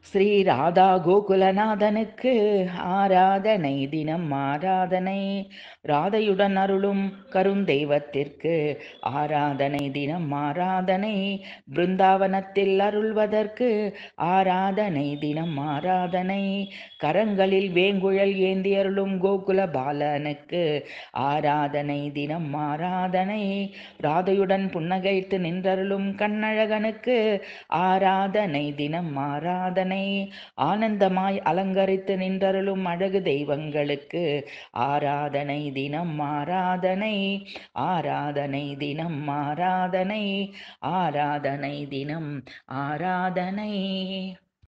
ஸ்ரீ ராதா கோகுலநாதனுக்கு ஆராதனை தினம் ஆராதனை ராதையுடன் அருளும் கருந்தெய்வத்திற்கு ஆராதனை தினம் ஆராதனை பிருந்தாவனத்தில் அருள்வதற்கு ஆராதனை தினம் ஆராதனை கரங்களில் வேங்குழல் ஏந்தி அருளும் கோகுல பாலனுக்கு ஆராதனை தினம் ஆராதனை ராதையுடன் புன்னகைத்து நின்றருளும் கண்ணழகனுக்கு ஆராதனை தினம் ஆராதனை ஆனந்தமாய் அலங்கரித்து நின்றருளும் அழகு தெய்வங்களுக்கு ஆராதனை தினம் ஆராதனை ஆராதனை தினம் ஆராதனை ஆராதனை தினம் ஆராதனை